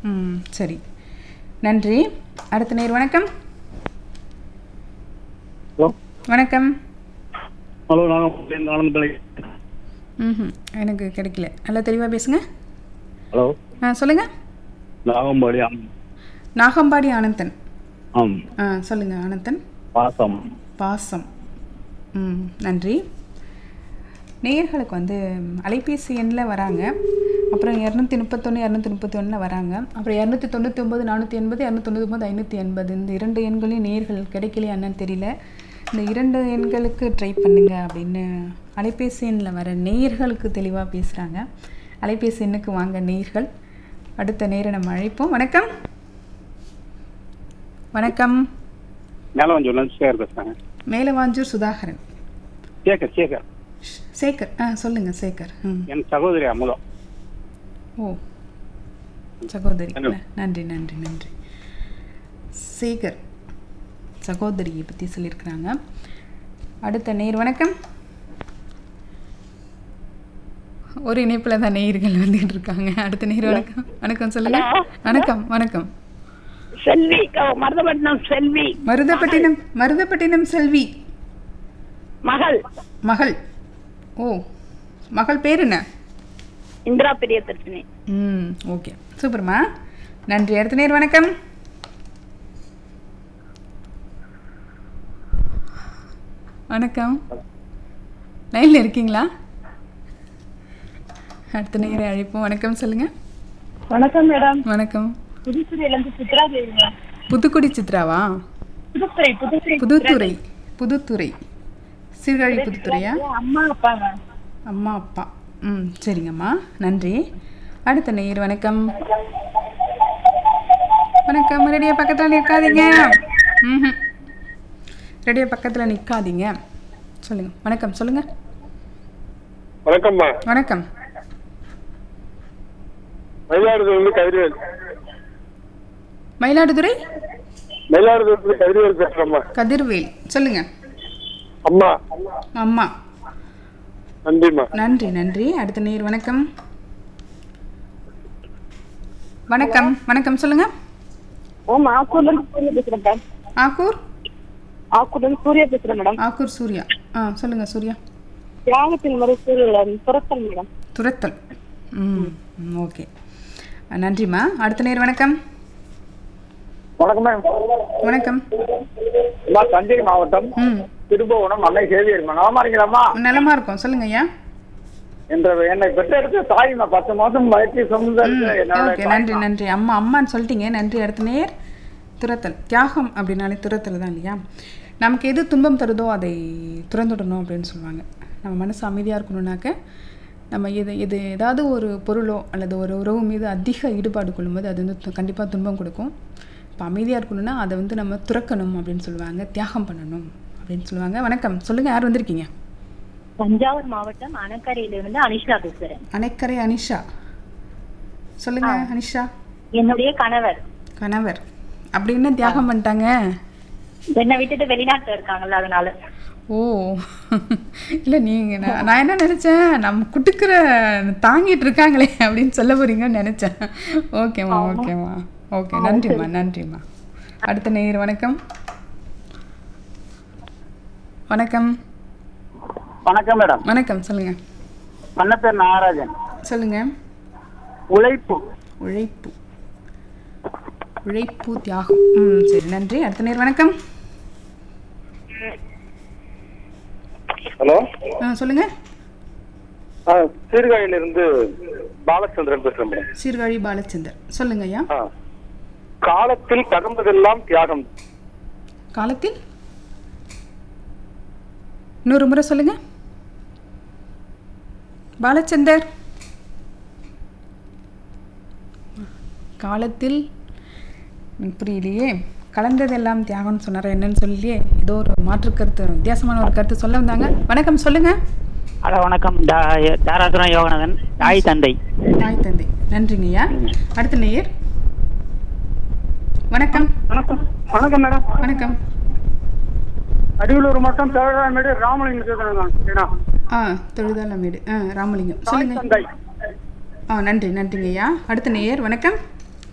ம் சரி நன்றி அடுத்த நேர் வணக்கம் ஹலோ வணக்கம் ஹலோ நாங்கள் ஆனந்தலை ம் எனக்கு கிடைக்கல நல்லா தெளிவாக பேசுங்க ஹலோ ஆ சொல்லுங்கள் நாகம்பாடி ஆம் நாகம்பாடி ஆனந்தன் ஆம் ஆ சொல்லுங்கள் ஆனந்தன் பாசம் பாசம் ம் நன்றி நேயர்களுக்கு வந்து அலைபேசி எண்ணில் வராங்க அப்புறம் இரநூத்தி முப்பத்தொன்று இரநூத்தி முப்பத்தி ஒன்றில் வராங்க அப்புறம் இரநூத்தி தொண்ணூற்றி ஒம்பது நானூற்றி எண்பது இரநூத்தி தொண்ணூற்றி ஒம்பது ஐநூற்றி எண்பது இந்த இரண்டு எண்களையும் நேர்கள் கிடைக்கலையா என்னன்னு தெரியல இந்த இரண்டு எண்களுக்கு ட்ரை பண்ணுங்க அப்படின்னு அலைபேசி எண்ணில் வர நேயர்களுக்கு தெளிவாக பேசுகிறாங்க அலைபேசி எண்ணுக்கு வாங்க நேயர்கள் அடுத்த நேரை நம்ம அழைப்போம் வணக்கம் வணக்கம் மேலவஞ்சூர்ல சேகர் பேசுறாங்க மேலவாஞ்சூர் சுதாகரன் சேகர் சேகர் சேகர் ஆ சொல்லுங்கள் சேகர் ம் என் சகோதரி அமுதம் ஓ சகோதரி Hello. ந- நன்றி நன்றி நன்றி சேகர் சகோதரியை பற்றி சொல்லியிருக்கிறாங்க அடுத்த நேர் வணக்கம் ஒரு இணைப்பில் தான் நேயர்கள் வந்துட்டு இருக்காங்க அடுத்த நேர் வணக்கம் வணக்கம் சொல்லுங்க வணக்கம் வணக்கம் செல்வி க- மருதப்பட்டினம் செல்வி மருதப்பட்டினம் மருதப்பட்டினம் செல்வி மகள் மகள் ஓ மகள் பேர் என்ன இந்திரா பெரிய தர்ஷினி ம் ஓகே சூப்பர்மா நன்றி அடுத்த நேர் வணக்கம் வணக்கம் லைனில் இருக்கீங்களா அடுத்த நேரை அழைப்போம் வணக்கம் சொல்லுங்க வணக்கம் மேடம் வணக்கம் புதுத்துறையில இருந்து சித்ரா தேவிங்க புதுக்குடி சித்ராவா புதுத்துறை புதுத்துறை புதுத்துறை புதுத்துறை சீர்காழி புதுத்துறையா அம்மா அப்பாங்க அம்மா அப்பா ம் சரிங்கம்மா நன்றி அடுத்த நேர் வணக்கம் வணக்கம் ரெடியா பக்கத்தில் நிற்காதீங்க ம் ரெடியா பக்கத்தில் நிற்காதீங்க சொல்லுங்க வணக்கம் சொல்லுங்க வணக்கம்மா வணக்கம் மயிலாடுதுறை கதிர்வேல் மயிலாடுதுறை மயிலாடுதுறை கதிர்வேல் பேசுறேம்மா கதிர்வேல் சொல்லுங்க அம்மா அம்மா நன்றிம்மா நன்றி நன்றி அடுத்த நேர் வணக்கம் வணக்கம் வணக்கம் சொல்லுங்க ஓம் ஆக்கூர்ல இருந்து சூர்யா பேசுறேன் மேடம் ஆக்கூர் ஆக்கூர்ல இருந்து சூர்யா பேசுறேன் மேடம் ஆக்கூர் சூர்யா ஆ சொல்லுங்க சூர்யா தியாகத்தின் மறுசூர் புறத்தல் மேடம் துரத்தல் ம் ம், ஓகே நன்றிம்மா அடுத்த நேர் வணக்கம் வணக்கம் மேம் வணக்கம் அம்மா தஞ்சை மாவட்டம் ம் திருபுவனம் அன்னை சேவியர் நலமா இருக்கீங்களா நலமா இருக்கோம் சொல்லுங்க ஐயா என்ற என்னை பெற்றெடுத்த தாய்மா பத்து மாசம் வயிற்று சுமந்து ம் என்னோட ஓகே நன்றி நன்றி அம்மா அம்மான்னு சொல்லிட்டீங்க நன்றி அடுத்த நேர் துரத்தல் தியாகம் அப்படின்னாலே துரத்தல் தான் இல்லையா நமக்கு எது துன்பம் தருதோ அதை துறந்துடணும் அப்படின்னு சொல்லுவாங்க நம்ம மனசு அமைதியாக இருக்கணும்னாக்க நம்ம எது எது ஏதாவது ஒரு பொருளோ அல்லது ஒரு உறவு மீது அதிக ஈடுபாடு கொள்ளும்போது அது வந்து கண்டிப்பாக துன்பம் கொடுக்கும் இப்போ அமைதியாக இருக்கணும்னா அதை வந்து நம்ம துறக்கணும் அப்படின்னு சொல்லுவாங்க தியாகம் பண்ணணும் அப்படின்னு சொல்லுவாங்க வணக்கம் சொல்லுங்கள் யார் வந்திருக்கீங்க தஞ்சாவூர் மாவட்டம் அணக்கரையில இருந்து அனிஷா பேசுறேன் அணைக்கரை அனிஷா சொல்லுங்க அனிஷா என்னுடைய கணவர் கணவர் அப்படி என்ன தியாகம் பண்ணிட்டாங்க என்னை விட்டுட்டு வெளிநாட்டுல இருக்காங்கல்ல அதனால ஓ இல்லை நீங்கள் நான் நான் என்ன நினச்சேன் நம்ம குட்டுக்கிற தாங்கிட்டு இருக்காங்களே அப்படின்னு சொல்ல போறீங்கன்னு நினச்சேன் ஓகேம்மா ஓகேம்மா ஓகே நன்றிம்மா நன்றிம்மா அடுத்த நேயர் வணக்கம் வணக்கம் வணக்கம் மேடம் வணக்கம் சொல்லுங்க அண்ண பேர் நாகராஜன் சொல்லுங்க உழைப்பு உழைப்பு உழைப்பு தியாகம் ம் சரி நன்றி அடுத்த நேர் வணக்கம் ஹலோ ஆ சொல்லுங்க சீர்காழியில இருந்து பாலச்சந்திரன் பேசுறேன் மேடம் சீர்காழி பாலச்சந்தர் சொல்லுங்க ஐயா ஆ. காலத்தில் கடந்ததெல்லாம் தியாகம் காலத்தில் இன்னொரு முறை சொல்லுங்க பாலச்சந்தர் காலத்தில் எனக்கு புரியலையே கலந்ததெல்லாம் தியாகம்னு சொன்னாரா என்னன்னு சொல்லியே ஏதோ ஒரு மாற்று கருத்து வித்தியாசமான ஒரு கருத்து சொல்ல வந்தாங்க வணக்கம் சொல்லுங்க ஹலோ வணக்கம் தா- தாராசுரம் யோகநாதன் தாய் தந்தை தாய் தந்தை நன்றிங்கய்யா அடுத்த நேயர் வணக்கம் வணக்கம் வணக்கம் மேடம் வணக்கம் அரியலூர் மட்டும் தேவையான ராமலிங்கம் பேசுறேன் ஆ தொழுதாலமேடு ஆ ராமலிங்கம் சொல்லுங்க தந்தை ஆ நன்றி நன்றிங்கய்யா அடுத்த நேயர் வணக்கம்